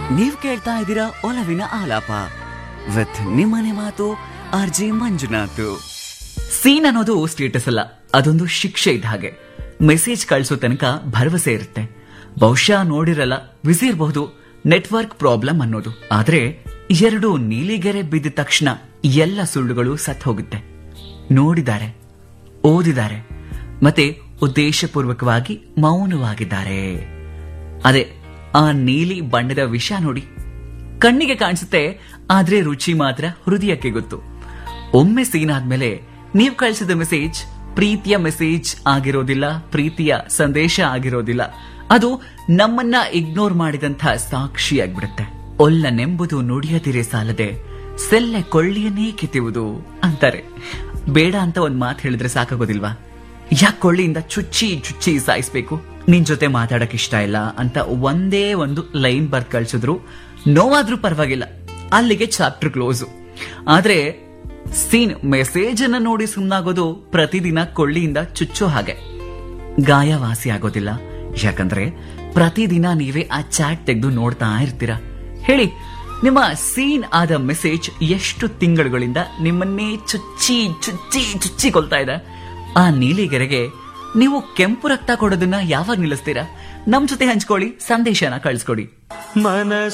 ನೀವ್ ಕೇಳ್ತಾ ಇದ್ದೀರಾ ಒಲವಿನ ಆಲಾಪ ವಿತ್ ನಿಮ್ಮನೆ ಮಾತು ಆರ್ ಜಿ ಮಂಜುನಾಥ್ ಸೀನ್ ಅನ್ನೋದು ಸ್ಟೇಟಸ್ ಅಲ್ಲ ಅದೊಂದು ಶಿಕ್ಷೆ ಇದ್ದ ಹಾಗೆ ಮೆಸೇಜ್ ಕಳಿಸೋ ತನಕ ಭರವಸೆ ಇರುತ್ತೆ ಬಹುಶಃ ನೋಡಿರಲ್ಲ ಬಿಸಿ ಇರಬಹುದು ನೆಟ್ವರ್ಕ್ ಪ್ರಾಬ್ಲಮ್ ಅನ್ನೋದು ಆದ್ರೆ ಎರಡು ನೀಲಿಗೆರೆ ಬಿದ್ದ ತಕ್ಷಣ ಎಲ್ಲ ಸುಳ್ಳುಗಳು ಸತ್ ಹೋಗುತ್ತೆ ನೋಡಿದ್ದಾರೆ ಓದಿದ್ದಾರೆ ಮತ್ತೆ ಉದ್ದೇಶಪೂರ್ವಕವಾಗಿ ಮೌನವಾಗಿದ್ದಾರೆ ಅದೇ ಆ ನೀಲಿ ಬಣ್ಣದ ವಿಷ ನೋಡಿ ಕಣ್ಣಿಗೆ ಕಾಣಿಸುತ್ತೆ ಆದ್ರೆ ರುಚಿ ಮಾತ್ರ ಹೃದಯಕ್ಕೆ ಗೊತ್ತು ಒಮ್ಮೆ ಸೀನ್ ಆದ್ಮೇಲೆ ನೀವು ಕಳಿಸಿದ ಮೆಸೇಜ್ ಪ್ರೀತಿಯ ಮೆಸೇಜ್ ಆಗಿರೋದಿಲ್ಲ ಪ್ರೀತಿಯ ಸಂದೇಶ ಆಗಿರೋದಿಲ್ಲ ಅದು ನಮ್ಮನ್ನ ಇಗ್ನೋರ್ ಮಾಡಿದಂಥ ಸಾಕ್ಷಿಯಾಗ್ಬಿಡುತ್ತೆ ಒಲ್ಲನೆಂಬುದು ನುಡಿಯದಿರೆ ಸಾಲದೆ ಸೆಲ್ಲೆ ಕೊಳ್ಳಿಯನ್ನೇ ಕಿತ್ತುವುದು ಅಂತಾರೆ ಬೇಡ ಅಂತ ಒಂದ್ ಮಾತು ಹೇಳಿದ್ರೆ ಸಾಕಾಗೋದಿಲ್ವಾ ಯಾಕೆ ಕೊಳ್ಳಿಯಿಂದ ಚುಚ್ಚಿ ಚುಚ್ಚಿ ಸಾಯಿಸ್ಬೇಕು ನಿನ್ ಜೊತೆ ಮಾತಾಡಕ್ ಇಷ್ಟ ಇಲ್ಲ ಅಂತ ಒಂದೇ ಒಂದು ಲೈನ್ ಬರ್ದ್ ಕಳ್ಸಿದ್ರು ನೋವಾದ್ರೂ ಪರವಾಗಿಲ್ಲ ಅಲ್ಲಿಗೆ ಚಾಪ್ಟರ್ ಕ್ಲೋಸು ಆದ್ರೆ ಸೀನ್ ಮೆಸೇಜ್ ಅನ್ನ ನೋಡಿ ಸುಮ್ನಾಗೋದು ಪ್ರತಿದಿನ ಕೊಳ್ಳಿಯಿಂದ ಚುಚ್ಚೋ ಹಾಗೆ ಗಾಯ ವಾಸಿ ಆಗೋದಿಲ್ಲ ಯಾಕಂದ್ರೆ ಪ್ರತಿದಿನ ನೀವೇ ಆ ಚಾಟ್ ತೆಗೆದು ನೋಡ್ತಾ ಇರ್ತೀರಾ ಹೇಳಿ ನಿಮ್ಮ ಸೀನ್ ಆದ ಮೆಸೇಜ್ ಎಷ್ಟು ತಿಂಗಳುಗಳಿಂದ ನಿಮ್ಮನ್ನೇ ಚುಚ್ಚಿ ಚುಚ್ಚಿ ಚುಚ್ಚಿ ಕೊಲ್ತಾ ಇದೆ ಆ ನೀಲಿಗೆರೆಗೆ ನೀವು ಕೆಂಪು ರಕ್ತ ಕೊಡೋದನ್ನ ಯಾವಾಗ ನಿಲ್ಲಿಸ್ತೀರಾ ನಮ್ ಜೊತೆ ಹಂಚ್ಕೊಳ್ಳಿ ಸಂದೇಶನ ಕಳಿಸ್ಕೊಡಿ ಮನಸ್ಸು